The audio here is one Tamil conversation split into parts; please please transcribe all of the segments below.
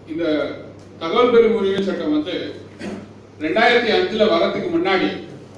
இந்த தகவல் பெறும் உரிமை சட்டம் வந்து ரெண்டாயிரத்தி அஞ்சுல வரதுக்கு முன்னாடி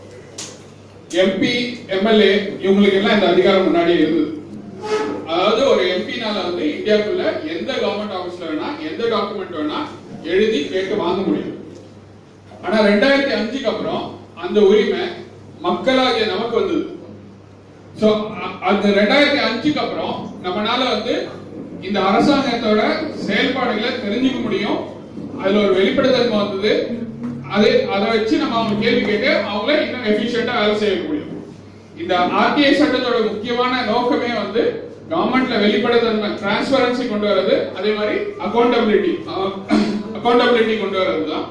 எம்பி எம்எல்ஏ இவங்களுக்கு எல்லாம் இந்த அதிகாரம் முன்னாடியே இருந்தது அதாவது ஒரு எம்பினால வந்து இந்தியாவுக்குள்ள எந்த கவர்மெண்ட் ஆபீஸ்ல வேணா எந்த டாக்குமெண்ட் வேணா எழுதி கேட்டு வாங்க முடியும் ஆனா ரெண்டாயிரத்தி அஞ்சுக்கு அப்புறம் அந்த உரிமை மக்களாகிய நமக்கு வந்தது சோ அந்த ரெண்டாயிரத்தி அஞ்சுக்கு அப்புறம் நம்மனால வந்து இந்த அரசாங்கத்தோட செயல்பாடுகளை தெரிஞ்சுக்க முடியும் அதுல ஒரு வெளிப்படைத்தன்மை வந்தது அது அதை வச்சு நம்ம அவங்க கேள்வி கேட்டு அவங்கள இன்னும் எஃபிஷியண்டா வேலை செய்ய முடியும் இந்த ஆர்டிஐ சட்டத்தோட முக்கியமான நோக்கமே வந்து கவர்மெண்ட்ல வெளிப்படைத்தன்மை டிரான்ஸ்பரன்சி கொண்டு வர்றது அதே மாதிரி அக்கௌண்டபிலிட்டி அக்கௌண்டபிலிட்டி கொண்டு வர்றது தான்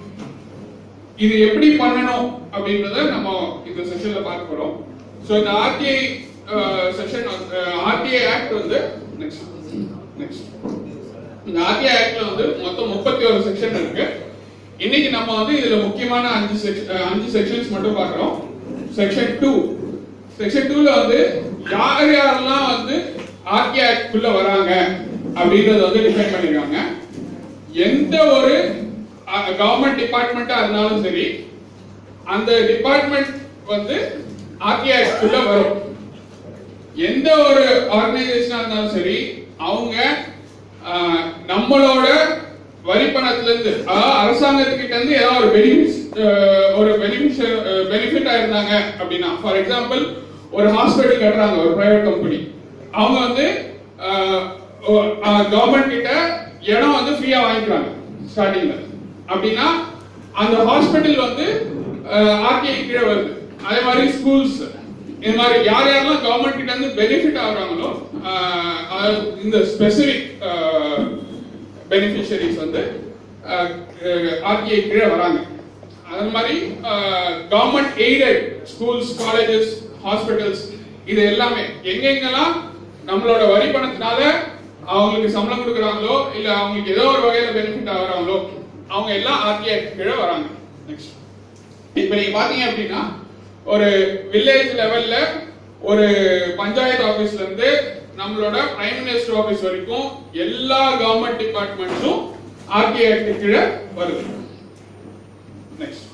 இது எப்படி பண்ணணும் அப்படின்றத நம்ம இந்த செஷன்ல பார்க்க போறோம் சோ இந்த ஆர்டிஐ செஷன் ஆர்டிஐ ஆக்ட் வந்து நெக்ஸ்ட் நெக்ஸ்ட் இந்த ஆர்டிஐ ஆக்ட்ல வந்து மொத்தம் முப்பத்தி ஒரு செக்ஷன் இருக்கு இன்னைக்கு நம்ம வந்து இதுல முக்கியமான அஞ்சு செக்ஷன் அஞ்சு செக்ஷன்ஸ் மட்டும் பார்க்கறோம் செக்ஷன் டூ செக்ஷன் டூல வந்து யார் யாரெல்லாம் வந்து ஆர்டிஐ ஆக்ட் குள்ள வராங்க அப்படின்றத வந்து டிஃபைன் பண்ணிருக்காங்க எந்த ஒரு கவர்மெண்ட் டிபார்ட்மெண்டா இருந்தாலும் சரி அந்த டிபார்ட்மெண்ட் வந்து ஆர்டிஐ குள்ள வரும் எந்த ஒரு ஆர்கனைசேஷனா இருந்தாலும் சரி அவங்க ஆஹ், நம்மளோட வரி பணத்துல இருந்து அதாவது அரசாங்கத்துக்கிட்ட இருந்து ஏதாவது ஒரு பெனிஃபிட்ஸ் ஒரு பெனிஃபிஷியல் பெனிஃபிட்டா இருந்தாங்க அப்படின்னா ஃபார் எக்ஸாம்பிள் ஒரு ஹாஸ்பிட்டல் கட்டுறாங்க ஒரு பிரைவேட் கம்பெனி அவங்க வந்து கவர்மெண்ட் கிட்ட இடம் வந்து ஃப்ரீயா வாங்கிக்கிறாங்க ஸ்டார்டிங்ல அப்படின்னா அந்த ஹாஸ்பிட்டல் வந்து ஆர்டிஐ கீழே வருது அதே மாதிரி ஸ்கூல்ஸ் இந்த மாதிரி யார் யாரெல்லாம் கவர்மெண்ட் கிட்ட இருந்து பெனிஃபிட் ஆகுறாங்களோ ஆஹ், அதாவது இந்த ஸ்பெசிபிக் பெனிஃபிஷரிஸ் வந்து ஆர்டிஐ கீழே வராங்க அது மாதிரி government aided schools colleges hospitals இது எல்லாமே எங்கெங்கெல்லாம் நம்மளோட வரி பணத்தினால அவங்களுக்கு சம்பளம் கொடுக்குறாங்களோ இல்ல அவங்களுக்கு ஏதோ ஒரு வகையில பெனிஃபிட் ஆகுறாங்களோ அவங்க எல்லாம் ஆர்டிஐ கீழே வராங்க நெக்ஸ்ட் இப்ப நீங்க பாத்தீங்க அப்படின்னா ஒரு வில்லேஜ் லெவல்ல ஒரு பஞ்சாயத்து ஆபீஸ்ல இருந்து நம்மளோட பிரைம் மினிஸ்டர் ஆபீஸ் வரைக்கும் எல்லா கவர்மெண்ட் டிபார்ட்மெண்ட்ஸும் ஆர்டிஐ கீழே வருது நெக்ஸ்ட்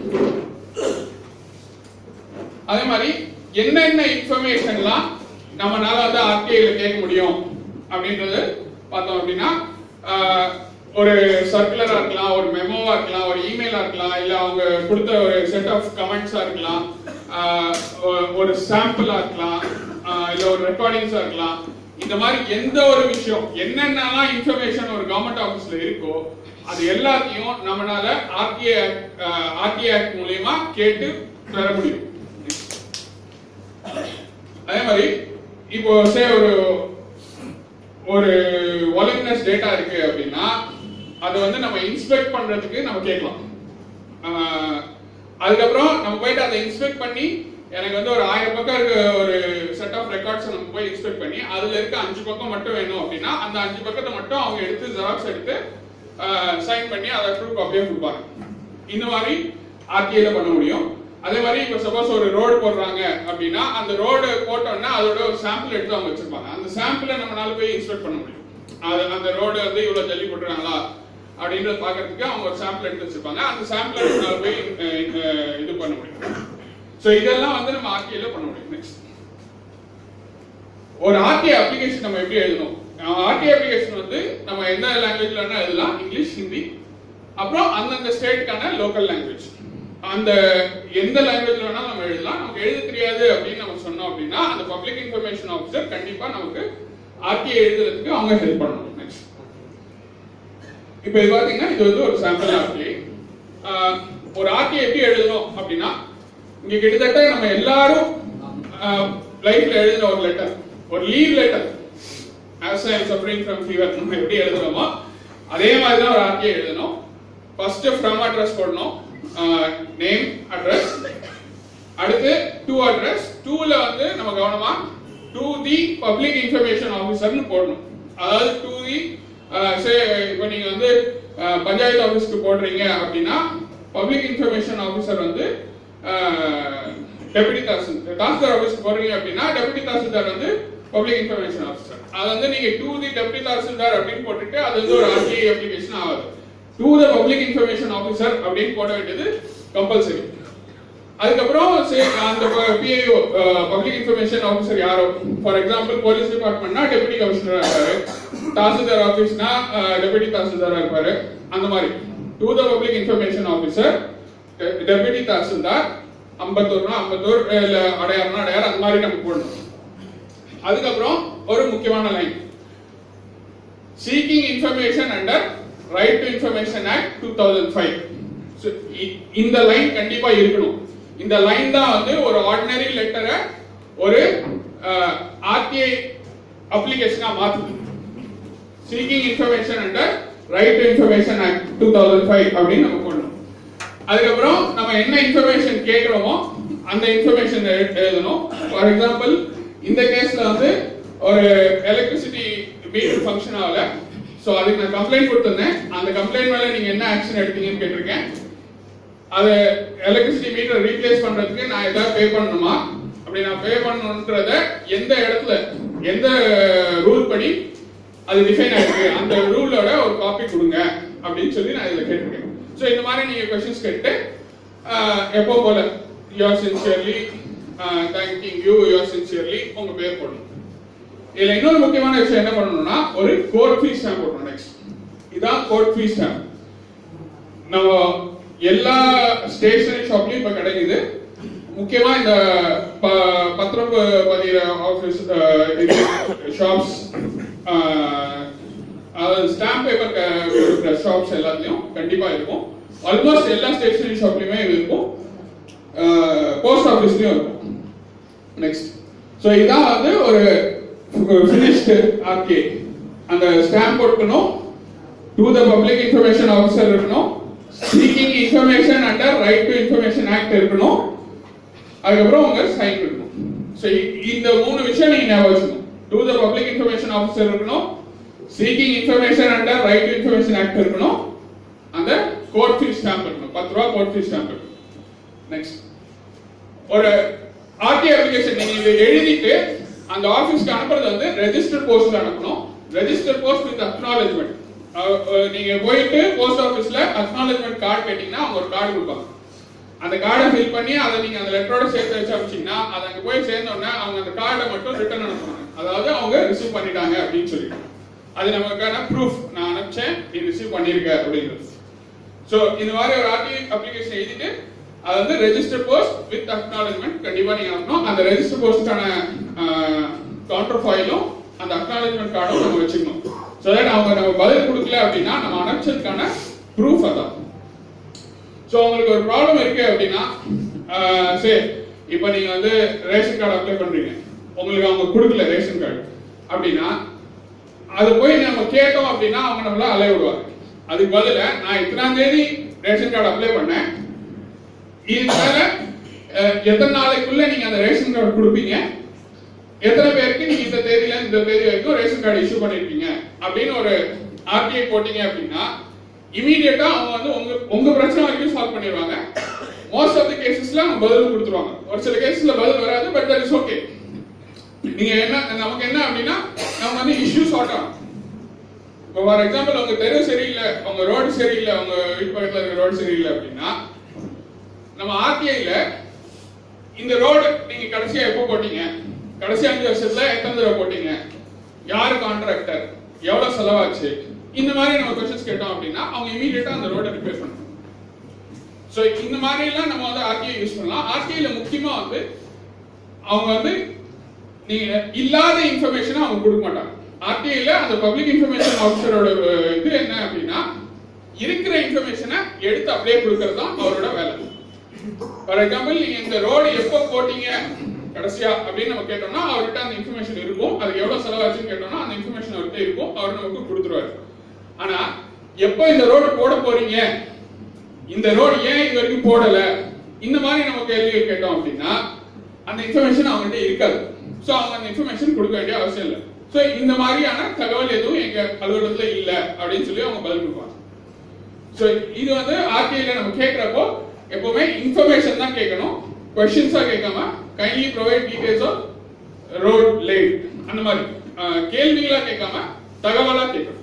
அதே மாதிரி என்னென்ன இன்ஃபர்மேஷன்லாம் நம்மனால வந்து ஆர்டிஐல கேட்க முடியும் அப்படின்றது பார்த்தோம் அப்படின்னா ஆஹ், ஒரு சர்க்குலரா இருக்கலாம் ஒரு மெமோவா இருக்கலாம் ஒரு இமெயிலா இருக்கலாம் இல்ல அவங்க கொடுத்த ஒரு செட் ஆஃப் கமெண்ட்ஸா இருக்கலாம் ஆஹ், ஒ- ஒரு சாம்பிளா இருக்கலாம் ஆஹ், இல்ல ஒரு ரெக்கார்டிங்ஸா இருக்கலாம் இந்த மாதிரி எந்த ஒரு விஷயம் என்னென்னலாம் இன்ஃபர்மேஷன் ஒரு கவர்மெண்ட் ஆபீஸ்ல இருக்கோ அது எல்லாத்தையும் நம்மனால ஆர்டிஐ ஆர்டிஐ ஆக்ட் மூலியமா கேட்டு பெற முடியும் அதே மாதிரி இப்போ சே ஒரு ஒரு ஒலினஸ் டேட்டா இருக்கு அப்படின்னா அதை வந்து நம்ம இன்ஸ்பெக்ட் பண்றதுக்கு நம்ம கேட்கலாம் ஆஹ், அதுக்கப்புறம் நம்ம போயிட்டு அதை இன்ஸ்பெக்ட் பண்ணி எனக்கு வந்து ஒரு ஆயிரம் பக்கம் இருக்க ஒரு செட் ஆஃப் ரெக்கார்ட்ஸ் நம்ம போய் இன்ஸ்பெக்ட் பண்ணி அதுல இருக்க அஞ்சு பக்கம் மட்டும் வேணும் அப்படின்னா அந்த அஞ்சு பக்கத்தை மட்டும் அவங்க எடுத்து ஜெராக்ஸ் எடுத்து சைன் பண்ணி அதை ட்ரூ காப்பியா கொடுப்பாங்க இந்த மாதிரி ஆர்டிஐல பண்ண முடியும் அதே மாதிரி இப்போ சப்போஸ் ஒரு ரோடு போடுறாங்க அப்படின்னா அந்த ரோடு போட்டோம்னா அதோட ஒரு சாம்பிள் எடுத்து அவங்க வச்சிருப்பாங்க அந்த சாம்பிளை நம்மளால போய் இன்ஸ்பெக்ட் பண்ண முடியும் அது அந்த ரோடு வந்து இவ்வளவு ஜல்லி போட்டுறாங்களா அப்படின்றத பாக்குறதுக்கு அவங்க ஒரு சாம்பிள் எடுத்து வச்சிருப்பாங்க அந்த சாம்பிளை நம்மளால போய் அஹ், அஹ், இது பண்ண முடியும் சோ இதெல்லாம் வந்து நம்ம ஆர்டிஐல பண்ண முடியும் நெக்ஸ்ட் ஒரு ஆர்டிஐ அப்ளிகேஷன் நம்ம எப்படி எழுதணும் ஆர்டிஐ அப்ளிகேஷன் வந்து நம்ம எந்த லாங்குவேஜ்ல வேணா எழுதலாம் இங்கிலீஷ் ஹிந்தி அப்புறம் அந்தந்த ஸ்டேட்டுக்கான லோக்கல் லாங்குவேஜ் அந்த எந்த லாங்குவேஜ்ல வேணாலும் நம்ம எழுதலாம் நமக்கு எழுத தெரியாது அப்படின்னு நம்ம சொன்னோம் அப்படின்னா அந்த பப்ளிக் இன்ஃபர்மேஷன் ஆஃபீஸர் கண்டிப்பா நமக்கு ஆர்டிஐ எழுதுறதுக்கு அவங்க ஹெல்ப் பண்ணணும் நெக்ஸ்ட் இப்போ இது பாத்தீங்கன்னா இது வந்து ஒரு சாம்பிள் ஆர்டிஐ ஒரு ஆர்டிஐ எப்படி எழுதணும் அப்படின்னா இங்க கிட்டத்தட்ட நம்ம எல்லாரும் லைஃப்ல எழுதின ஒரு லெட்டர் ஒரு leave letter as I suffering from fever நம்ம எப்படி எழுதுறோமோ அதே மாதிரி தான் ஒரு ஆர்டிஐ எழுதணும் ஃபர்ஸ்ட் ஃப்ரம் அட்ரஸ் போடணும் நேம் அட்ரஸ் அடுத்து டு அட்ரஸ் டூல வந்து நம்ம கவனமா டு தி பப்ளிக் இன்ஃபர்மேஷன் ஆஃபீஸர்னு போடணும் அதாவது டு தி இப்போ நீங்க வந்து அஹ், பஞ்சாயத்து ஆஃபீஸ்க்கு போடுறீங்க அப்படின்னா பப்ளிக் இன்ஃபர்மேஷன் ஆஃபீஸர் வந்து டெபுட்டி தாசில்தார் தாசில்தார் ஆஃபீஸ்க்கு போடுறீங்க அப்படின்னா டெபுட்டி தாசில்தார் வந்து பப்ளிக் இன்ஃபர்மேஷன் ஆஃபீஸர் அது வந்து நீங்க டு தி டெப்டி தாசில்தார் அப்படின்னு போட்டுட்டு அது வந்து ஒரு ஆர்டிஐ அப்ளிகேஷன் ஆகாது to the public information officer அப்படின்னு போட வேண்டியது கம்பல்சரி அதுக்கப்புறம் சே- அந்த பிஐஓ பப்ளிக் இன்ஃபர்மேஷன் ஆஃபீஸர் யாரோ ஃபார் எக்ஸாம்பிள் போலீஸ் டிபார்ட்மெண்ட்னா டெபுட்டி கமிஷனரா இருப்பாரு தாசில்தார் ஆஃபீஸ்னா டெபுட்டி தாசில்தாரா இருப்பாரு அந்த மாதிரி to the public information officer deputy tahsildar அம்பத்தூர்னா அம்பத்தூர் இல்ல அடையாறுனா அடையார் அந்த மாதிரி நம்ம போடணும் அதுக்கப்புறம் ஒரு முக்கியமான line seeking information under right to information act two thousand five இந்த லைன் கண்டிப்பா இருக்கணும் இந்த லைன் தான் வந்து ஒரு ஆர்டினரி லெட்டரை ஒரு ஆர்டிஐ அப்ளிகேஷனா மாத்துது seeking information under right to information act two thousand five அப்படின்னு நம்ம போடணும் அதுக்கப்புறம் நம்ம என்ன இன்ஃபர்மேஷன் கேட்கிறோமோ அந்த இன்ஃபர்மேஷன் எழுதணும் ஃபார் எக்ஸாம்பிள் இந்த கேஸ்ல வந்து ஒரு எலக்ட்ரிசிட்டி மீட்டர் ஃபங்க்ஷன் ஆகல ஸோ அதுக்கு நான் கம்ப்ளைண்ட் கொடுத்திருந்தேன் அந்த கம்ப்ளைண்ட் மேல நீங்க என்ன ஆக்ஷன் எடுத்தீங்கன்னு கேட்டிருக்கேன் அது எலக்ட்ரிசிட்டி மீட்டர் ரீப்ளேஸ் பண்றதுக்கு நான் ஏதாவது பே பண்ணணுமா அப்படி நான் பே பண்ணணுன்றத எந்த இடத்துல எந்த ரூல் படி அது டிஃபைன் ஆயிருக்கு அந்த ரூலோட ஒரு காப்பி கொடுங்க அப்படின்னு சொல்லி நான் இதுல கேட்டிருக்கேன் ஸோ இந்த மாதிரி நீங்க கொஸ்டின்ஸ் கேட்டு ஆஹ், எப்போ போல your sincerely thanking you your sincerely உங்க பேர் போடணும் இதுல இன்னொரு முக்கியமான விஷயம் என்ன பண்ணணும்னா ஒரு கோட் ஃபீஸ் ஸ்டாம்ப் போடணும் நெக்ஸ்ட் இதான் கோட் ஃபீஸ் ஸ்டாம்ப் நம்ம எல்லா ஸ்டேஷனரி ஷாப்லயும் இப்ப கிடைக்குது முக்கியமா இந்த ப- பத்திரம் ப- பதிகிற ஆஃபீஸ் ஷாப்ஸ் அதாவது ஸ்டாம்ப் பேப்பர் கொடுக்குற ஷாப்ஸ் எல்லாத்துலயும் கண்டிப்பா இருக்கும் ஆல்மோஸ்ட் எல்லா ஸ்டேஷனரி ஷாப்லயுமே இது இருக்கும் போஸ்ட் ஆஃபீஸ்லயும் இருக்கும் நெக்ஸ்ட் ஸோ இதான் வந்து ஒரு ஃபினிஷ்டு ஆர்கே அந்த ஸ்டாம்ப் கொடுக்கணும் to the public information officer இருக்கணும் seeking information under right to information act இருக்கணும் அதுக்கப்புறம் உங்க சைன் இருக்கணும் ஸோ இந்த மூணு விஷயம் நீங்க ஞாபகம் வச்சுக்கணும் to the public information officer இருக்கணும் seeking information under right to information act இருக்கணும் அந்த கோர்ட் ஃபீஸ் ஸ்டாம்ப் இருக்கணும் பத்து ரூபா கோர்ட் ஃபீஸ் ஸ்டாம்ப் இருக்கணும் நெக்ஸ்ட் ஒரு ஆர்டி அப்ளிகேஷன் நீங்க இதை எழுதிட்டு அந்த ஆபீஸ்க்கு அனுப்புறது வந்து ரெஜிஸ்டர் போஸ்ட்ல அனுப்பணும் ரெஜிஸ்டர் போஸ்ட் வித் அக்னாலஜ்மெண்ட் நீங்க போயிட்டு போஸ்ட் ஆபீஸ்ல அக்னாலஜ்மெண்ட் கார்டு கேட்டீங்கன்னா அவங்க ஒரு கார்டு கொடுப்பாங்க அந்த கார்டை ஃபில் பண்ணி அதை நீங்க அந்த லெட்டரோட சேர்த்து வச்சு அனுப்பிச்சீங்கன்னா அது அங்க போய் சேர்ந்த உடனே அவங்க அந்த கார்டை மட்டும் ரிட்டர்ன் அனுப்புவாங்க அதாவது அவங்க ரிசீவ் பண்ணிட்டாங்க அப்படின்னு சொல்லிட்டு அது நமக்கான ப்ரூஃப் நான் அனுப்பிச்சேன் நீ ரிசீவ் பண்ணிருக்க அப்படின்றது சோ இந்த மாதிரி ஒரு ஆர்டி அப்ளிகேஷன் எழுதிட்டு அது வந்து ரெஜிஸ்டர் போஸ்ட் வித் அக்னாலஜ்மெண்ட் கண்டிப்பா நீங்க அனுப்பணும் அந்த ரெஜிஸ்டர் போஸ்ட்கான கவுண்டர் ஃபைலும் அந்த அக்னாலஜ்மெண்ட் கார்டும் நம்ம வச்சுக்கணும் சோ தட் அவங்க நம்ம பதில் கொடுக்கல அப்படின்னா நம்ம அனுப்பிச்சதுக்கான ப்ரூஃப் அதான் சோ உங்களுக்கு ஒரு ப்ராப்ளம் இருக்கு அப்படின்னா ஆஹ் சரி இப்போ நீங்க வந்து ரேஷன் கார்டு அப்ளை பண்றீங்க உங்களுக்கு அவங்க கொடுக்கல ரேஷன் கார்டு அப்படின்னா அது போய் நம்ம கேட்டோம் அப்படின்னா அவங்க நம்மள அலைய விடுவாங்க அதுக்கு பதிலா நான் இத்தனாம் தேதி ரேஷன் கார்டு அப்ளை பண்ணேன் இதுக்கு மேல அஹ், எத்தனை நாளைக்குள்ள நீங்க அந்த ரேஷன் கார்டு கொடுப்பீங்க எத்தனை பேருக்கு நீங்க இந்த தேதியில இருந்து இந்த தேதி வரைக்கும் ரேஷன் கார்டு இஷ்யூ பண்ணிருக்கீங்க அப்படின்னு ஒரு ஆர்டிஐ போட்டீங்க அப்படின்னா இமீடியட்டா அவங்க வந்து உங்க உங்க பிரச்சனை வரைக்கும் சால்வ் பண்ணிடுவாங்க மோஸ்ட் ஆஃப் தி கேசஸ்ல அவங்க பதில் கொடுத்துருவாங்க ஒரு சில கேசஸ்ல பதில் வராது பட் தட் இஸ் ஓகே நீங்க என்ன நமக்கு என்ன அப்படின்னா நம்ம வந்து இஷ்யூ சார்ட் ஆகும் இப்போ ஃபார் எக்ஸாம்பிள் உங்க தெரு சரியில்லை உங்க ரோடு சரியில்லை உங்க வீட்டு பக்கத்துல இருக்க ரோடு சரியில்லை அப்படின்னா நம்ம ஆர்டிஐல இந்த ரோடு நீங்க கடைசியா எப்போ போட்டீங்க கடைசி அஞ்சு வருஷத்துல எத்தனை தடவை போட்டீங்க யாரு கான்ட்ராக்டர் எவ்வளவு செலவாச்சு இந்த மாதிரி நம்ம கொஸ்டின்ஸ் கேட்டோம் அப்படின்னா அவங்க இமீடியட்டா அந்த ரோட ரிப்பேர் பண்ணுவாங்க சோ இந்த மாதிரி எல்லாம் நம்ம வந்து ஆர்டிஐ யூஸ் பண்ணலாம் ஆர்டிஐல முக்கியமா வந்து அவங்க வந்து நீங்க இல்லாத இன்ஃபர்மேஷனை அவங்க கொடுக்க மாட்டாங்க ஆர்டிஐல அந்த பப்ளிக் இன்ஃபர்மேஷன் ஆஃபீஸரோட இது என்ன அப்படின்னா இருக்கிற இன்ஃபர்மேஷனை எடுத்து அப்படியே கொடுக்கறது தான் அவரோட வேலை ஃபார் எக்ஸாம்பிள் நீங்க இந்த ரோடு எப்போ போட்டீங்க கடைசியா அப்படின்னு நம்ம கேட்டோம்னா அவர்கிட்ட அந்த இன்ஃபர்மேஷன் இருக்கும் அதுக்கு எவ்வளவு செலவாச்சுன்னு கேட்டோம்னா அந்த இன்ஃபர்மேஷன் அவர்கிட்ட இருக்கும் அவர் நமக்கு கொடுத்துருவாரு ஆனா எப்போ இந்த ரோடு போட போறீங்க இந்த ரோடு ஏன் இது வரைக்கும் போடல இந்த மாதிரி நம்ம கேள்விகள் கேட்டோம் அப்படின்னா அந்த இன்ஃபர்மேஷன் அவங்ககிட்ட இருக்காது சோ அவங்க அந்த இன்ஃபர்மேஷன் கொடுக்க வேண்டிய அவசியம் இல்லை சோ இந்த மாதிரியான தகவல் எதுவும் எங்க அலுவலகத்துல இல்ல அப்படின்னு சொல்லி அவங்க பதில் கொடுப்பாங்க சோ இது வந்து ஆர்டிஐல நம்ம கேக்குறப்போ எப்பவுமே இன்ஃபர்மேஷன் தான் கேட்கணும் கொஸ்டின்ஸா கேட்காம kindly provide details of road laid அந்த மாதிரி அஹ், கேள்விகளா கேட்காம தகவலா கேட்கணும்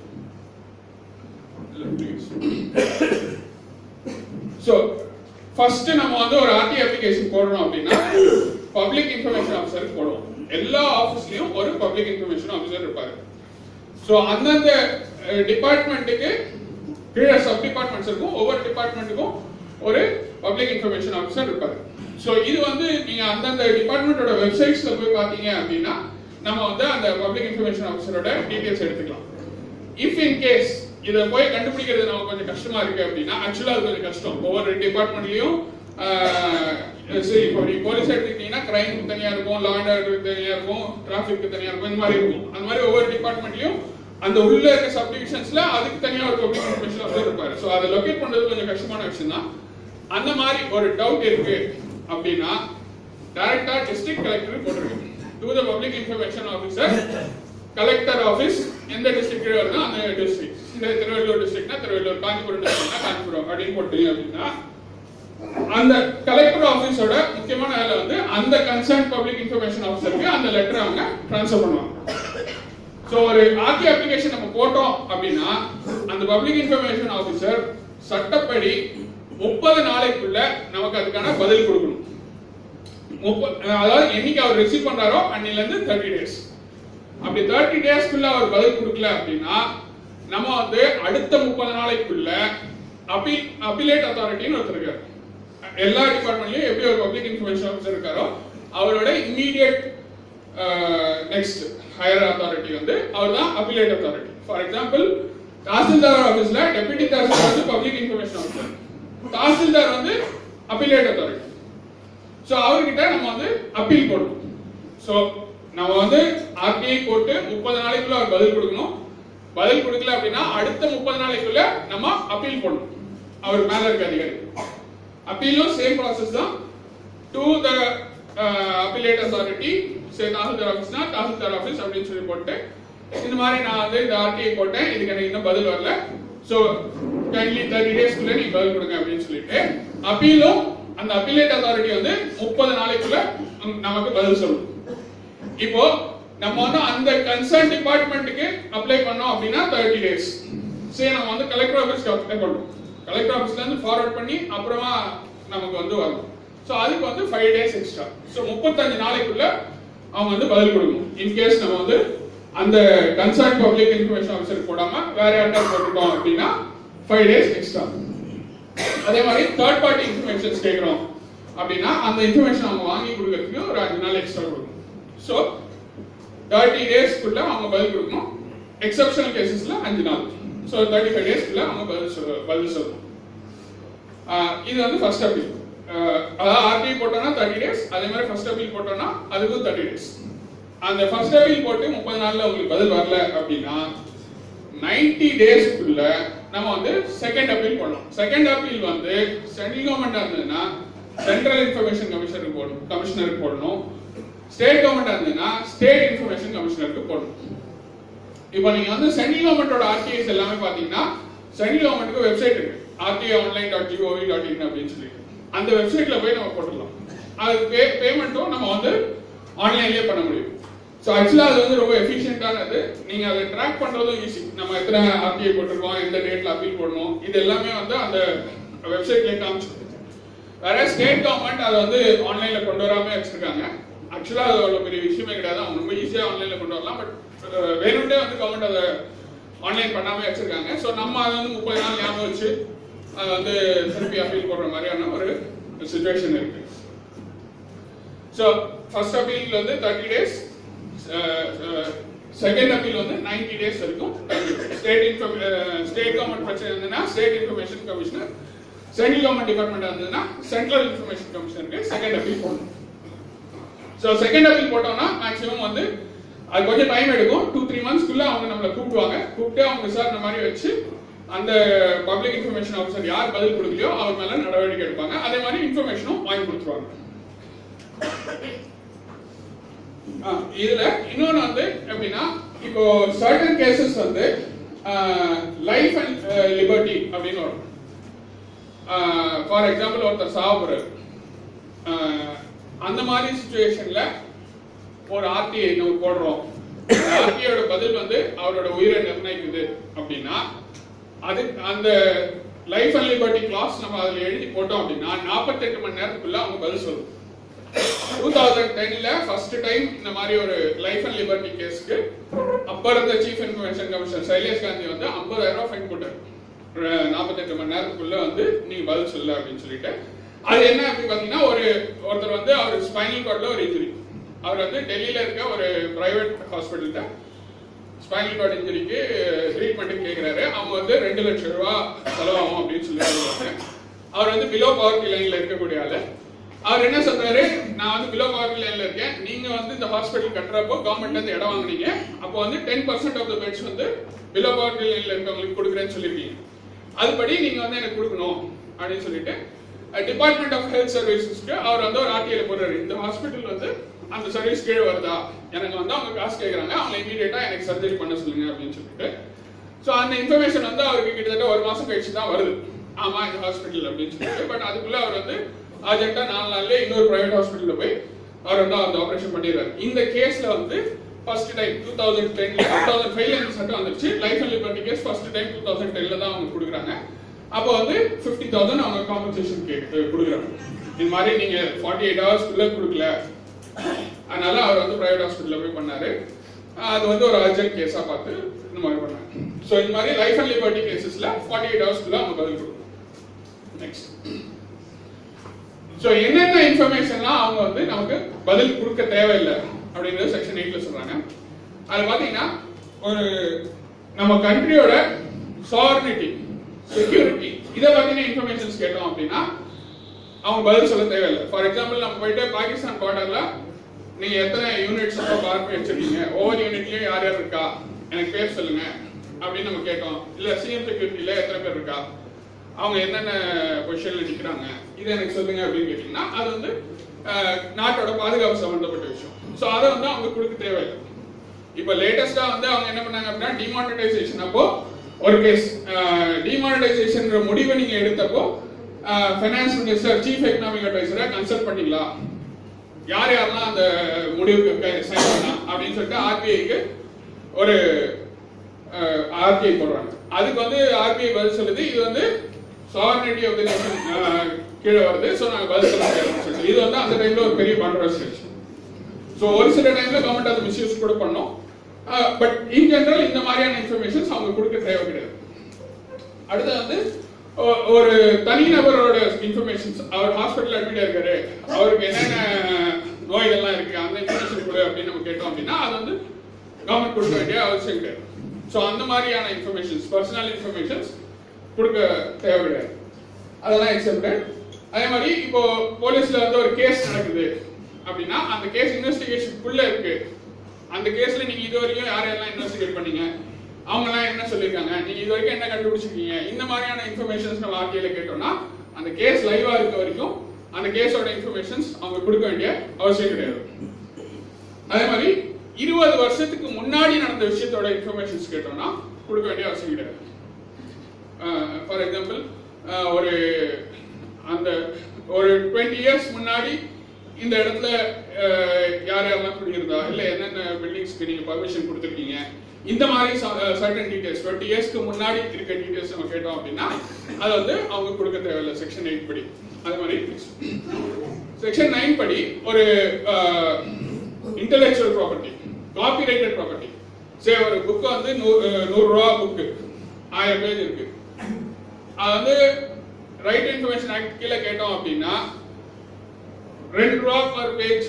ஸோ ஃபர்ஸ்ட் நம்ம வந்து ஒரு ஆர்டி அப்ளிகேஷன் போடுறோம் அப்படின்னா பப்ளிக் இன்ஃபர்மேஷன் ஆஃபீஸருக்கு போடுவோம் எல்லா ஆஃபீஸ்லயும் ஒரு பப்ளிக் இன்ஃபர்மேஷன் ஆஃபீஸர் இருப்பாரு ஸோ அந்தந்த டிபார்ட்மெண்ட்டுக்கு கீழே சப் டிபார்ட்மெண்ட்ஸ் இருக்கும் ஒவ்வொரு டிபார்ட்மெண்ட்டுக்கும் ஒரு பப்ளிக் இன்ஃபர்மேஷன் ஆஃபீஸர் இருப்பாரு ஸோ இது வந்து நீங்க அந்தந்த டிபார்ட்மெண்ட்டோட வெப்சைட்ஸ்ல போய் பார்த்தீங்க அப்படின்னா நம்ம வந்து அந்த பப்ளிக் இன்ஃபர்மேஷன் ஆஃபீஸரோட டீடைல்ஸ் எடுத்துக்கலாம் இஃப் இன் கேஸ் இதை போய் கண்டுபிடிக்கிறது நமக்கு கொஞ்சம் கஷ்டமா இருக்கு அப்படின்னா ஆக்சுவலா அது கொஞ்சம் கஷ்டம் ஒவ்வொரு டிபார்ட்மெண்ட்லயும் சரி இப்போ நீ போலீஸ் எடுத்துக்கிட்டீங்கன்னா கிரைம் தனியா இருக்கும் லா அண்ட் ஆர்டருக்கு தனியா இருக்கும் டிராஃபிக்கு தனியா இருக்கும் இந்த மாதிரி இருக்கும் அந்த மாதிரி ஒவ்வொரு டிபார்ட்மெண்ட்லயும் அந்த உள்ள இருக்க சப் டிவிஷன்ஸ்ல அதுக்கு தனியா ஒரு பப்ளிக் இன்ஃபர்மேஷன் ஆஃபீஸர் இருப்பாரு ஸோ அதை லொகேட் பண்றது கொஞ்சம் கஷ்டமான விஷயம் தான் அந்த மாதிரி ஒரு டவுட் இருக்கு அப்படின்னா டைரக்டா டிஸ்ட்ரிக்ட் கலெக்டர் போட்டிருக்கு to the public information officer collector office எந்த டிஸ்ட்ரிக்ட் வருதோ அந்த டிஸ்ட்ரிக்ட் இந்த திருவள்ளூர் டிஸ்ட்ரிக்ட்னா திருவள்ளூர் காஞ்சிபுரம் டிஸ்ட்ரிக்ட்னா காஞ்சிபுரம் அப்படின்னு போட்டீங்க அப்படின்னா அந்த கலெக்டர் ஆபீஸோட முக்கியமான வேலை வந்து அந்த கன்சர்ன் பப்ளிக் இன்ஃபர்மேஷன் ஆஃபீஸருக்கு அந்த லெட்டர் அவங்க ட்ரான்ஸ்ஃபர் பண்ணுவாங்க சோ ஒரு ஆர்டி அப்ளிகேஷன் நம்ம போட்டோம் அப்படின்னா அந்த பப்ளிக் இன்ஃபர்மேஷன் ஆபீசர் சட்டப்படி முப்பது நாளைக்குள்ள நமக்கு அதுக்கான பதில் கொடுக்கணும் முப்ப- அதாவது என்னைக்கு அவர் ரிசீவ் பண்றாரோ அன்னில இருந்து தேர்ட்டி டேஸ் அப்படி தேர்ட்டி டேஸ்க்குள்ள அவர் பதில் கொடுக்கல அப்படின்னா நம்ம வந்து அடுத்த முப்பது நாளைக்குள்ள அப்பீல் அப்பிலேட் அத்தாரிட்டின்னு ஒருத்தர் இருக்காரு எல்லா டிபார்ட்மெண்ட்லயும் எப்படி ஒரு பப்ளிக் இன்ஃபர்மேஷன் ஆஃபீஸர் இருக்காரோ அவரோட இம்மீடியட் நெக்ஸ்ட் ஹையர் அத்தாரிட்டி வந்து அவர் தான் appellate authority for example tahsildar ஆஃபீஸ்ல டெபுட்டி தாசில்தார் வந்து பப்ளிக் இன்ஃபர்மேஷன் ஆஃபீஸர் தாசில்தார் வந்து அப்பிலேட் அத்தாரிட்டி சோ அவர்கிட்ட நம்ம வந்து அப்பீல் போடணும் சோ நம்ம வந்து ஆர்டிஐ போட்டு முப்பது நாளைக்குள்ள அவர் பதில் கொடுக்கணும் பதில் கொடுக்கல அப்படின்னா அடுத்த முப்பது நாளைக்குள்ள நம்ம அப்பீல் போடணும் அவர் மேல இருக்க அதிகாரி அப்பீலும் சேம் ப்ராசஸ் தான் to the appellate authority say tahsildar ஆஃபீஸ்னா தாசில்தார் ஆஃபீஸ் அப்படின்னு சொல்லி போட்டு இந்த மாதிரி நான் வந்து இந்த ஆர்டிஐ போட்டேன் இதுக்கு எனக்கு இன்னும் பதில் வரல சோ கைண்ட்லி தேர்ட்டி டேஸ்க்குள்ள நீங்க பதில் கொடுங்க அப்படின்னு சொல்லிட்டு அப்பீலும் அந்த அப்பீலேட் அத்தாரிட்டி வந்து முப்பது நாளைக்குள்ள உம், நமக்கு பதில் சொல்லணும் இப்போ நம்ம வந்து அந்த கன்சர்ன் டிபார்ட்மெண்ட்டுக்கு அப்ளை பண்ணோம் அப்படின்னா தேர்ட்டி டேஸ் சரி நம்ம வந்து கலெக்டர் ஆஃபீஸ்க்கு அப்ளை பண்ணுவோம் கலெக்டர் ஆஃபீஸ்ல இருந்து ஃபார்வர்ட் பண்ணி அப்புறமா நமக்கு வந்து வரும் ஸோ அதுக்கு வந்து ஃபைவ் டேஸ் எக்ஸ்ட்ரா ஸோ முப்பத்தஞ்சு நாளைக்குள்ள அவங்க வந்து பதில் கொடுக்கணும் இன்கேஸ் நம்ம வந்து அந்த கன்சர்ன் பப்ளிக் இன்ஃபர்மேஷன் ஆஃபீஸர் போடாம வேற யார்ட்டா போட்டுட்டோம் அப்படின்னா ஃபைவ் டேஸ் எக்ஸ்ட்ரா அதே மாதிரி தேர்ட் பார்ட்டி இன்ஃபர்மேஷன்ஸ் கேட்குறோம் அப்படின்னா அந்த இன்ஃபர்மேஷன் அவங்க வாங்கி கொடுக்கறதுக்கு ஒரு அஞ்சு நாள் எக்ஸ்ட்ரா கொடுக்கணும் ஸோ தேர்ட்டி டேஸ்க்குள்ள அவங்க பதில் கொடுக்கணும் எக்ஸப்ஷனல் கேசஸ்ல அஞ்சு நாள் ஸோ தேர்ட்டி ஃபைவ் டேஸ்க்குள்ள அவங்க பதில் சொல்ல பதில் சொல்லணும் ஆஹ் இது வந்து ஃபர்ஸ்ட் அப்பீல் அதாவது ஆர்டிஐ போட்டோம்னா தேர்ட்டி டேஸ் அதே மாதிரி ஃபர்ஸ்ட் அப்பீல் போட்டோம்னா அதுக்கும் தேர்ட்டி டேஸ் அந்த ஃபர்ஸ்ட் அப்பீல் போட்டு முப்பது நாள்ல உங்களுக்கு பதில் வரல அப்படின்னா நைன்டி டேஸ்க்குள்ள நம்ம வந்து செகண்ட் அப்பீல் பண்ணலாம் செகண்ட் அப்பீல் வந்து சென்ட்ரல் கவர்மெண்டா இருந்ததுன்னா சென்ட்ரல் இன்ஃபர்மேஷன் கமிஷனருக்கு போடணும் கமிஷனருக்கு போடணும் ஸ்டேட் கவர்மெண்டா இருந்ததுன்னா ஸ்டேட் இன்ஃபர்மேஷன் கமிஷனருக்கு போடணும் இப்போ நீங்க வந்து சென்ட்ரல் கவர்மெண்டோட ஆர்டிஐஸ் எல்லாமே பாத்தீங்கன்னா சென்ட்ரல் கவர்மெண்ட்டுக்கு வெப்சைட் இருக்கு RTI online dot GOV dot in அப்படின்னு சொல்லி அந்த வெப்சைட்ல போய் நம்ம போட்டுடலாம் அதுக்கு பே பேமெண்ட்டும் நம்ம வந்து ஆன்லைன்லயே பண்ண முடியும் ஸோ ஆக்சுவலா அது வந்து ரொம்ப எஃபிஷியன்டானது நீங்க அதை ட்ராக் பண்றதும் ஈஸி நம்ம எத்தனை ஆர்டிஐ போட்டிருக்கோம் எந்த டேட்ல அப்பீல் போடணும் இது எல்லாமே வந்து அந்த வெப்சைட்லயே காமிச்சிருக்கு வேற ஸ்டேட் கவர்மெண்ட் அதை வந்து ஆன்லைன்ல கொண்டு வராம வச்சிருக்காங்க ஆக்சுவலா அது அவ்வளவு பெரிய விஷயமே கிடையாது அவங்க ரொம்ப ஈஸியா ஆன்லைன்ல கொண்டு வரலாம் பட் வேணும்ட்டே வந்து கவர்மெண்ட் அதை ஆன்லைன் பண்ணாம வச்சிருக்காங்க ஸோ நம்ம அதை வந்து முப்பது நாள் ஞாபகம் வச்சு அதை வந்து திருப்பி அப்பீல் போடுற மாதிரியான ஒரு சுச்சுவேஷன் இருக்கு ஸோ ஃபர்ஸ்ட் அப்பீல் வந்து தேர்ட்டி டேஸ் செகண்ட் அப்பீல் வந்து 90 டேஸ் வரைக்கும் ஸ்டேட் இன்ஃபர்ம் ஸ்டேட் கவர்மெண்ட் பிரச்சனை இருந்ததுன்னா state information commissioner central government department இருந்ததுன்னா சென்ட்ரல் இன்ஃபர்மேஷன் கமிஷனருக்கு செகண்ட் அப்பீல் போடணும் ஸோ செகண்ட் அப்பீல் போட்டோம்னா மேக்ஸிமம் வந்து அது கொஞ்சம் டைம் எடுக்கும் டூ த்ரீ மந்த்ஸ்க்குள்ள அவங்க நம்மளை கூப்பிடுவாங்க கூப்பிட்டு அவங்க விசாரணை மாதிரி வச்சு அந்த பப்ளிக் இன்ஃபர்மேஷன் ஆஃபீஸர் யார் பதில் கொடுக்கலையோ அவர் மேல நடவடிக்கை எடுப்பாங்க அதே மாதிரி இன்ஃபர்மேஷனும் வாங்கி கொடுத்துருவாங்க ஆ, இதுல இன்னொன்னு வந்து எப்படின்னா இப்போ சர்டன் கேசஸ் வந்து லைஃப் அண்ட் லிபர்ட்டி அப்படின்னு வரும் ஃபார் எக்ஸாம்பிள் ஒருத்தர் சாப்பிடுறாரு ஆஹ் அந்த மாதிரி சுச்சுவேஷன்ல ஒரு ஆர்டிஐ நம்ம போடுறோம் ஆர்டிஐயோட பதில் வந்து அவரோட உயிரை நிர்ணயிக்குது அப்படின்னா அது அந்த லைஃப் அண்ட் லிபர்ட்டி கிளாஸ் நம்ம அதுல எழுதி போட்டோம் அப்படின்னா 48 மணி நேரத்துக்குள்ள அவங்க பதில் சொல்லணும் டூ தௌசண்ட் டென்ல ஃபர்ஸ்ட் டைம் இந்த மாதிரி ஒரு லைஃப் அண்ட் லிபர்ட்டி கேஸ்க்கு அப்ப இருந்த chief information commissioner Shailesh Gandhi வந்து 50000 ரூபாய் ஃபைன் போட்டார் நாற்பத்தெட்டு மணி நேரத்துக்குள்ள வந்து நீங்க பதில் சொல்லு அப்படின்னு சொல்லிட்டு அது என்ன அப்படின்னு பாத்தீங்கன்னா ஒரு ஒருத்தர் வந்து அவர் ஸ்பைனல் கார்ட்ல ஒரு இன்ஜுரி அவர் வந்து டெல்லியில இருக்க ஒரு பிரைவேட் ஹாஸ்பிட்டல்கிட்ட ஸ்பைனல் கார்டு இன்ஜுரிக்கு ட்ரீட்மெண்ட் கேக்குறாரு அவங்க வந்து ரெண்டு லட்சம் ரூபாய் செலவாகும் அப்படின்னு சொல்லி சொல்லுவாங்க அவர் வந்து பிலோ பவர்ட்டி லைன்ல இருக்கக்கூடிய ஆளு அவர் என்ன சொல்றாரு நான் வந்து பிலோ பவர்ட்டி லைன்ல இருக்கேன் நீங்க வந்து இந்த ஹாஸ்பிட்டல் கட்டுறப்போ கவர்மெண்ட்ல இருந்து இடம் வாங்குனீங்க அப்போ வந்து ten percent of the beds வந்து பிலோ பவர்ட்டி லைன்ல இருக்கவங்களுக்கு கொடுக்குறேன்னு சொல்லிருக்கீங்க அதுபடி நீங்க வந்து எனக்கு கொடுக்கணும் அப்படின்னு சொல்லிட்டு டிபார்ட்மெண்ட் ஆஃப் ஹெல்த் சர்வீசஸ்க்கு அவர் வந்து ஒரு ஆர்டிஐல போடுறாரு இந்த ஹாஸ்பிட்டல் வந்து அந்த சர்வீஸ் கீழே வருதா எனக்கு வந்து அவங்க காசு கேட்கறாங்க அவங்க இமீடியட்டா எனக்கு சர்ஜரி பண்ண சொல்லுங்க அப்படின்னு சொல்லிட்டு ஸோ அந்த இன்ஃபர்மேஷன் வந்து அவருக்கு கிட்டத்தட்ட ஒரு மாசம் கழிச்சு தான் வருது ஆமா இந்த ஹாஸ்பிட்டல் அப்படின்னு சொல்லிட்டு பட் அதுக்குள்ள அவர் வந்து அர்ஜென்ட்டா நாலு நாள்ல இன்னொரு பிரைவேட் ஹாஸ்பிட்டல்ல போய் அவர் வந்து அந்த ஆபரேஷன் பண்ணிடுறாரு இந்த கேஸ்ல வந்து ஃபர்ஸ்ட் டைம் டூ தௌசண்ட் டென்ல டூ தௌசண்ட் ஃபைவ்ல இந்த சட்டம் வந்துருச்சு life and liberty case first time two thousand டென்ல தான் அவங்க கொடுக்குறாங்க அப்போ வந்து ஃபிஃப்டி தௌசண்ட் அவங்க காம்பன்சேஷன் கொடுக்குறாங்க இது மாதிரி நீங்க ஃபார்ட்டி எயிட் ஹவர்ஸ்க்குள்ள கொடுக்கல அதனால அவர் வந்து பிரைவேட் ஹாஸ்பிட்டல்ல போய் பண்ணாரு அது வந்து ஒரு அர்ஜென்ட் கேஸா பார்த்து இந்த மாதிரி பண்ணாங்க ஸோ இந்த மாதிரி லைஃப் அண்ட் லிபர்ட்டி கேசஸ்ல ஃபார்ட்டி எயிட் ஹவர்ஸ்க்குள்ள அவங்க பதில் கொடுக்கணும் நெக்ஸ்ட் ஸோ என்னென்ன இன்ஃபர்மேஷன்லாம் அவங்க வந்து நமக்கு பதில் கொடுக்க தேவையில்லை அப்படிங்கிறது செக்ஷன் எயிட்ல சொல்றாங்க அது பாத்தீங்கன்னா ஒரு நம்ம கண்ட்ரியோட சாவர்னிட்டி செக்யூரிட்டி இதை பத்தின இன்ஃபர்மேஷன்ஸ் கேட்டோம் அப்படின்னா அவங்க பதில் சொல்ல தேவையில்லை ஃபார் எக்ஸாம்பிள் நம்ம போயிட்டு பாகிஸ்தான் பார்டர்ல நீங்க எத்தனை யூனிட்ஸ் பார்க்க வச்சிருக்கீங்க ஒவ்வொரு யூனிட்லயும் யார் யார் இருக்கா எனக்கு பேர் சொல்லுங்க அப்படின்னு நம்ம கேட்டோம் இல்ல சிஎம் செக்யூரிட்டில எத்தனை பேர் இருக்கா அவங்க என்னென்ன பொசிஷன்ல நிக்கிறாங்க இதை எனக்கு சொல்லுங்க அப்படின்னு கேட்டீங்கன்னா அது வந்து அஹ், நாட்டோட பாதுகாப்பு சம்பந்தப்பட்ட விஷயம் ஸோ அதை வந்து அவங்க கொடுக்க தேவையில்லை இப்போ லேட்டஸ்டா வந்து அவங்க என்ன பண்ணாங்க அப்படின்னா டிமானிட்டைசேஷன் அப்போ ஒரு கேஸ் டிமானிட்டைசேஷன் முடிவை நீங்க எடுத்தப்போ ஃபைனான்ஸ் மினிஸ்டர் சீஃப் எக்கனாமிக் அட்வைசரை கன்சல்ட் பண்ணீங்களா யார் யாரெல்லாம் அந்த முடிவுக்கு சைன் பண்ணா அப்படின்னு சொல்லிட்டு ஆர்பிஐக்கு ஒரு ஆர்பிஐ போடுறாங்க அதுக்கு வந்து ஆர்பிஐ பதில் சொல்லுது இது வந்து சாவர்னிட்டி ஆஃப் தி நேஷன் கீழே வருது ஸோ நாங்க பதில் சொல்ல முடியாதுன்னு சொல்லிட்டு இது வந்து அந்த டைம்ல ஒரு பெரிய கான்ட்ரவர்சி ஆச்சு ஸோ ஒரு சில டைம்ல கவர்மெண்ட் அதை மிஸ்யூஸ் கூட பண்ணோம் பட் இன் ஜெனரல் இந்த மாதிரியான இன்ஃபர்மேஷன்ஸ் அவங்க கொடுக்க தேவை கிடையாது அடுத்து வந்து ஒ- ஒரு தனிநபரோட இன்ஃபர்மேஷன்ஸ் அவர் ஹாஸ்பிட்டல் அட்மிட் இருக்காரு அவருக்கு என்னென்ன நோய்கள்லாம் இருக்கு அந்த இன்ஃபர்மேஷன் கொடு அப்படின்னு நம்ம கேட்டோம் அப்படின்னா அது வந்து கவர்மெண்ட் கொடுக்க வேண்டிய அவசியம் கிடையாது ஸோ அந்த மாதிரியான இன்ஃபர்மேஷன்ஸ் பர்சனல் இன்ஃபர்மேஷன்ஸ் கொடுக்க தேவை கிடையாது அதெல்லாம் எக்ஸப்டட் அதே மாதிரி இப்போ போலீஸ்ல வந்து ஒரு கேஸ் நடக்குது அப்படின்னா அந்த கேஸ் இன்வெஸ்டிகேஷனுக்குள்ள இருக்கு அந்த கேஸ்ல நீங்க இது வரைக்கும் யாரெல்லாம் இன்வெஸ்டிகேட் பண்ணீங்க அவங்க எல்லாம் என்ன சொல்லிருக்காங்க நீங்க இது வரைக்கும் என்ன கண்டுபிடிச்சிருக்கீங்க இந்த மாதிரியான இன்ஃபர்மேஷன்ஸ் நம்ம ஆர்டிஐல கேட்டோம்னா அந்த கேஸ் லைவா இருக்க வரைக்கும் அந்த கேஸோட இன்ஃபர்மேஷன்ஸ் அவங்க கொடுக்க வேண்டிய அவசியம் கிடையாது அதே மாதிரி இருபது வருஷத்துக்கு முன்னாடி நடந்த விஷயத்தோட இன்ஃபர்மேஷன்ஸ் கேட்டோம்னா கொடுக்க வேண்டிய அவசியம் கிடையாது ஃபார் எக்ஸாம்பிள் ஒரு அந்த ஒரு டுவெண்ட்டி இயர்ஸ் முன்னாடி இந்த இடத்துல அஹ், யார் யாரெல்லாம் குடியிருந்தா இல்ல என்னென்ன பில்டிங்ஸ்க்கு நீங்க பர்மிஷன் கொடுத்துருக்கீங்க இந்த மாதிரி சர்டன் டீடைல்ஸ் டுவெண்ட்டி இயர்ஸ்க்கு முன்னாடி இருக்க டீடைல்ஸ் நம்ம கேட்டோம் அப்படின்னா அது வந்து அவங்க கொடுக்க தேவையில்லை செக்ஷன் எயிட் படி அது மாதிரி செக்ஷன் நைன் படி ஒரு இன்டெலெக்சுவல் ப்ராப்பர்ட்டி காப்பிரைட்டட் ப்ராப்பர்ட்டி சரி ஒரு புக் வந்து நூறு அஹ், நூறு ரூபா புக்கு ஆயிரம் பேஜ் இருக்கு அது வந்து ரைட் இன்ஃபர்மேஷன் ஆக்ட் கீழே கேட்டோம் அப்படின்னா ரெண்டு ரூபா பர் பேஜ்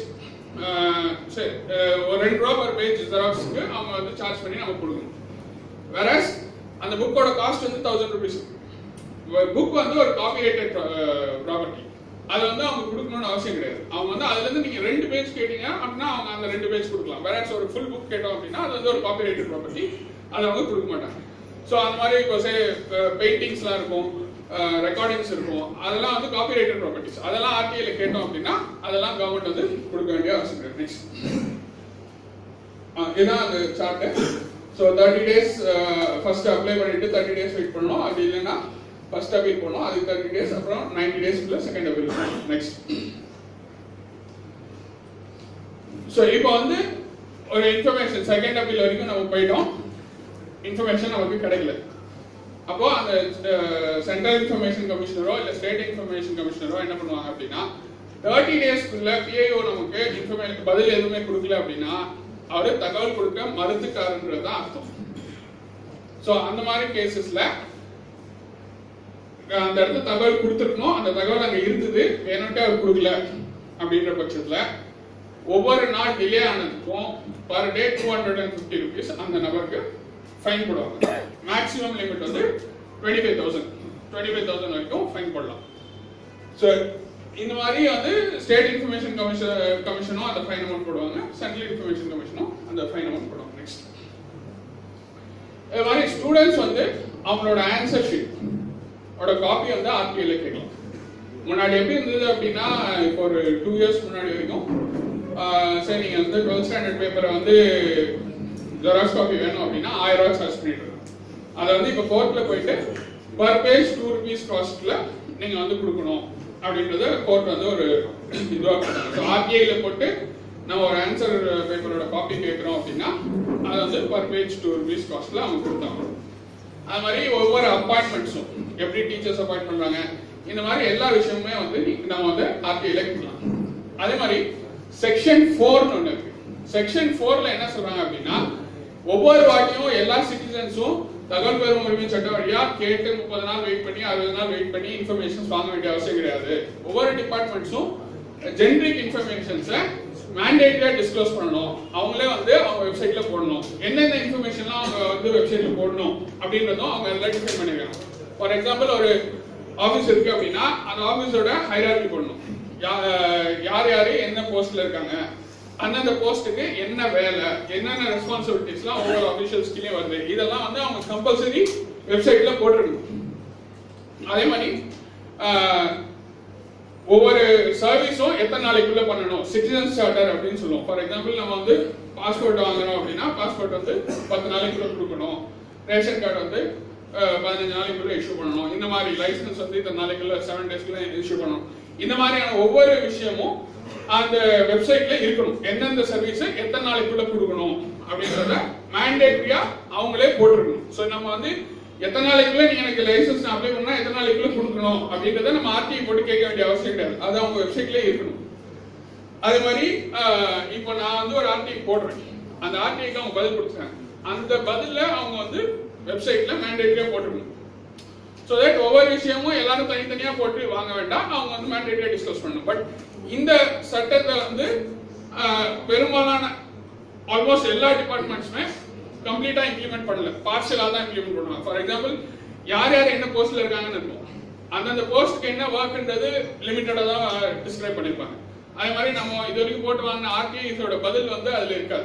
சரி அஹ், ஒரு ரெண்டு ரூபா பர் பேஜ் ஜெராக்ஸ்க்கு அவங்க வந்து சார்ஜ் பண்ணி நம்ம கொடுக்கணும் வேற அந்த புக்கோட காஸ்ட் வந்து தௌசண்ட் ருபீஸ் புக் வந்து ஒரு காப்பிரைட்டட் ப்ராப்பர்ட்டி அது வந்து அவங்க கொடுக்கணும்னு அவசியம் கிடையாது அவங்க வந்து அதுல இருந்து நீங்க ரெண்டு பேஜ் கேட்டீங்க அப்படின்னா அவங்க அந்த ரெண்டு பேஜ் கொடுக்கலாம் வேற ஒரு ஃபுல் புக் கேட்டோம் அப்படின்னா அது வந்து ஒரு காப்பிரைட்டட் ப்ராப்பர்ட்டி அதை அவங்க கொடுக்க மாட்டாங்க ஸோ அந்த மாதிரி இப்போ சே பெயிண்டிங்ஸ்லாம் இருக்கும் ரெக்கார்டிங்ஸ் இருக்கும் அதெல்லாம் வந்து காப்பிரைட்டட் ப்ராப்பர்ட்டிஸ் அதெல்லாம் ஆர்டிஐல கேட்டோம் அப்படின்னா அதெல்லாம் கவர்மெண்ட் வந்து கொடுக்க வேண்டிய அவசியம் கிடையாது நெக்ஸ்ட் இதுதான் அந்த chart so thirty days first apply பண்ணிட்டு தேர்ட்டி டேஸ் வெயிட் பண்ணோம் அப்படி இல்லைன்னா ஃபர்ஸ்ட் அப்பீல் பண்ணோம் அதுக்கு தேர்ட்டி டேஸ் அப்புறம் நைன்டி டேஸ்க்குள்ள செகண்ட் அப்பீல் நெக்ஸ்ட் ஸோ இப்போ வந்து ஒரு இன்ஃபர்மேஷன் செகண்ட் அப்பீல் வரைக்கும் நம்ம போயிட்டோம் இன்ஃபர்மேஷன் நமக்கு கிடைக்கல அப்போ அந்த சென்ட்ரல் இன்ஃபர்மேஷன் கமிஷனரோ இல்ல ஸ்டேட் இன்ஃபர்மேஷன் கமிஷனரோ என்ன பண்ணுவாங்க அப்படின்னா தேர்ட்டி டேஸ்க்குள்ள பிஐஓ நமக்கு இன்ஃபர்மேஷன் பதில் எதுவுமே கொடுக்கல அப்படின்னா அவரு தகவல் கொடுக்க மறுத்துக்காருன்றது தான் அர்த்தம் சோ அந்த மாதிரி கேசஸ்ல அந்த இடத்துல தகவல் கொடுத்துருக்கணும் அந்த தகவல் அங்க இருந்தது வேணும்ட்டு அவர் கொடுக்கல அப்படின்ற பட்சத்துல ஒவ்வொரு நாள் டிலே ஆனதுக்கும் per day two hundred and fifty rupees அந்த நபருக்கு ஃபைன் போடுவாங்க மேக்ஸிமம் லிமிட் வந்து twenty five thousand twenty five thousand வரைக்கும் ஃபைன் போடலாம் ஸோ இந்த மாதிரி வந்து ஸ்டேட் இன்ஃபர்மேஷன் கமிஷன் கமிஷனும் அந்த ஃபைன் அமௌண்ட் போடுவாங்க சென்ட்ரல் இன்ஃபர்மேஷன் கமிஷனும் அந்த ஃபைன் அமௌண்ட் போடுவாங்க நெக்ஸ்ட் இது மாதிரி ஸ்டூடெண்ட்ஸ் வந்து அவங்களோட ஆன்சர் ஷீட் ஓட காப்பி வந்து ஆர்டிஐல கேட்கலாம் முன்னாடி எப்படி இருந்தது அப்படின்னா இப்போ ஒரு டூ இயர்ஸ் முன்னாடி வரைக்கும் ஆஹ் சரி நீங்க வந்து டுவெல்த் ஸ்டாண்டர்ட் பேப்பரை வந்து ஜெராக்ஸ் காப்பி வேணும் அப்படின்னா ஆயிரம் ரூபாய் சார்ஜ் பண்ணிட்டு இருக்கோம் அதை வந்து இப்போ கோர்ட்ல போயிட்டு பர் பேஜ் டூ ருபீஸ் காஸ்ட்ல நீங்க வந்து கொடுக்கணும் அப்படின்றத கோர்ட் வந்து ஒரு இதுவாக பண்ணுறாங்க ஆர்டிஐல போட்டு நம்ம ஒரு ஆன்சர் பேப்பரோட காப்பி கேட்குறோம் அப்படின்னா அதை வந்து பர் பேஜ் டூ ருபீஸ் காஸ்ட்ல அவங்க கொடுத்தாங்க அது மாதிரி ஒவ்வொரு அப்பாயின்மெண்ட்ஸும் எப்படி டீச்சர்ஸ் அப்பாயிண்ட் பண்றாங்க இந்த மாதிரி எல்லா விஷயமுமே வந்து நம்ம வந்து ஆர்டிஐல கேட்கலாம் அதே மாதிரி செக்ஷன் ஃபோர்னு ஒன்று இருக்கு செக்ஷன் ஃபோர்ல என்ன சொல்றாங்க அப்படின்னா ஒவ்வொரு வாட்டியும் எல்லா சிட்டிசன்ஸும் தகவல் பெறும் உரிமை சட்டம் வழியா கேட்டு முப்பது நாள் வெயிட் பண்ணி அறுபது நாள் வெயிட் பண்ணி இன்ஃபர்மேஷன்ஸ் வாங்க வேண்டிய அவசியம் கிடையாது ஒவ்வொரு டிபார்ட்மெண்ட்ஸும் ஜென்ரிக் இன்ஃபர்மேஷன்ஸை மேண்டேட்டரியா டிஸ்க்ளோஸ் பண்ணணும் அவங்களே வந்து அவங்க வெப்சைட்ல போடணும் என்னென்ன இன்ஃபர்மேஷன்லாம் அவங்க வந்து வெப்சைட்ல போடணும் அப்படின்றதும் அவங்க எல்லாம் டிஃபைன் பண்ணிருக்காங்க ஃபார் எக்ஸாம்பிள் ஒரு ஆஃபீஸ் இருக்கு அப்படின்னா அந்த ஆஃபீஸோட ஹைரார்கி போடணும் யா- யார் யாரு என்ன போஸ்ட்ல இருக்காங்க அந்தந்த போஸ்ட்டுக்கு என்ன வேலை என்னென்ன ரெஸ்பான்சிபிலிட்டிஸ்லாம் ஒவ்வொரு அபிஷியல்ஸ்க்குலயும் வருது இதெல்லாம் வந்து அவங்க கம்பல்சரி வெப்சைட்ல போட்டுருக்கணும் அதே மாதிரி ஆஹ், ஒவ்வொரு சர்வீஸும் எத்தனை நாளைக்குள்ள பண்ணணும் சிட்டிசன் சார்ட்டர் அப்படின்னு சொல்லுவோம் ஃபார் எக்ஸாம்பிள் நம்ம வந்து பாஸ்போர்ட் வாங்குறோம் அப்படின்னா பாஸ்போர்ட் வந்து பத்து நாளைக்குள்ள கொடுக்கணும் ரேஷன் கார்டு வந்து அஹ், பதினஞ்சு நாளைக்குள்ள இஷ்யூ பண்ணணும் இந்த மாதிரி லைசன்ஸ் வந்து இத்தனை நாளைக்குள்ள செவன் டேஸ்க்குள்ள இஷ்யூ பண்ணணும் இந்த மாதிரியான ஒவ்வொரு விஷயமும் அந்த வெப்சைட்ல இருக்கணும் எந்தெந்த சர்வீஸ் எத்தனை நாளைக்குள்ள கொடுக்கணும் அப்படின்றத மேண்டேட்டரியா அவங்களே போட்டிருக்கணும் ஸோ நம்ம வந்து எத்தனை நாளைக்குள்ள நீ எனக்கு லைசன்ஸ் அப்ளை பண்ணா எத்தனை நாளைக்குள்ள கொடுக்கணும் அப்படின்றத நம்ம ஆர்டிஐ போட்டு கேட்க வேண்டிய அவசியம் கிடையாது அது அவங்க வெப்சைட்லயே இருக்கணும் அதே மாதிரி ஆஹ், இப்போ நான் வந்து ஒரு ஆர்டிஐ போடுறேன் அந்த ஆர்டிஐக்கு அவங்க பதில் கொடுத்துருக்காங்க அந்த பதில்ல அவங்க வந்து வெப்சைட்ல மேண்டேட்டரியா போட்டுருக்கணும் ஸோ தட் ஒவ்வொரு விஷயமும் எல்லாரும் தனித்தனியா போட்டு வாங்க வேண்டாம் அவங்க வந்து மேண்டேட்டரியா டிஸ்கஸ் பண்ணணும் பட் இந்த சட்டத்தை வந்து ஆஹ், பெரும்பாலான ஆல்மோஸ்ட் எல்லா டிபார்ட்மெண்ட்ஸுமே கம்ப்ளீட்டா இம்ப்ளிமெண்ட் பண்ணல பார்ஷலா தான் இம்ப்ளிமெண்ட் பண்ணுவாங்க ஃபார் எக்ஸாம்பிள் யார் யார் என்ன போஸ்ட்ல இருக்காங்கன்னு இருக்கும் அந்தந்த போஸ்ட்க்கு என்ன ஒர்க்ன்றது லிமிட்டடா தான் டிஸ்கிரைப் பண்ணிருப்பாங்க அதே மாதிரி நம்ம இது வரைக்கும் போட்டு வாங்கின ஆர்டிஐஸோட பதில் வந்து அதுல இருக்காது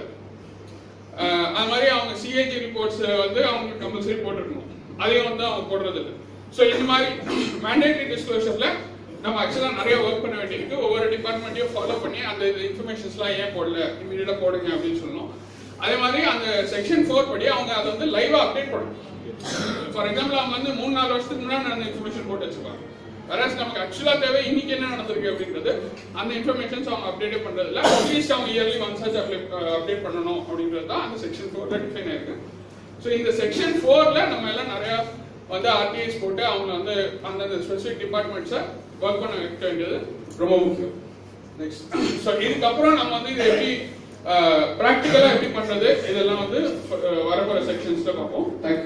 அஹ் அது மாதிரி அவங்க சிஏஜி ரிப்போர்ட்ஸ் வந்து அவங்க கம்பல்சரி போட்டிருக்கணும் அதையும் வந்து அவங்க போடுறது இல்லை ஸோ இந்த மாதிரி மேண்டேட்டரி டிஸ்க்ளோஷர்ல நம்ம ஆக்சுவலா நிறைய ஒர்க் பண்ண வேண்டியிருக்கு ஒவ்வொரு டிபார்ட்மெண்ட்டையும் ஃபாலோ பண்ணி அந்த இன்ஃபர்மேஷன்ஸ்லாம் ஏன் போடல இமீடியட்டா போடுங்க அப்படின்னு சொல்லணும் அதே மாதிரி அந்த செக்ஷன் ஃபோர் படி அவங்க அதை வந்து லைவா அப்டேட் பண்ணணும் ஃபார் எக்ஸாம்பிள் அவங்க வந்து மூணு நாலு வருஷத்துக்கு முன்னாடி நடந்த இன்ஃபர்மேஷன் போட்டு வச்சிருப்பாங்க வேறஸ் நமக்கு ஆக்சுவலா தேவை இன்னைக்கு என்ன நடந்திருக்கு அப்படின்றது அந்த இன்ஃபர்மேஷன்ஸ் அவங்க அப்டேட் பண்றது இல்ல அட்லீஸ்ட் அவங்க இயர்லி ஒன்ஸ் ஆச்சு அப்டேட் பண்ணணும் அப்படின்றது தான் அந்த செக்ஷன் ஃபோர்ல டிஃபைன் ஆயிருக்கு ஸோ இந்த செக்ஷன் ஃபோர்ல நம்ம எல்லாம் நிறைய வந்து ஆர்டிஐஸ் போட்டு அவங்க வந்து அந்தந்த ஸ்பெசிஃபிக் டிபார்ட்மெண்ட்ஸை ஒர்க் பண்ண வைக்க வேண்டியது ரொம்ப முக்கியம் நெக்ஸ்ட் ஸோ இதுக்கப்புறம் நம்ம வந்து இதை எப்படி ப்ராக்டிக்கலா எப்படி பண்றது இதெல்லாம் வந்து அஹ், வரப்போற செக்ஷன்ஸ்ல பார்ப்போம் தேங்க்யூ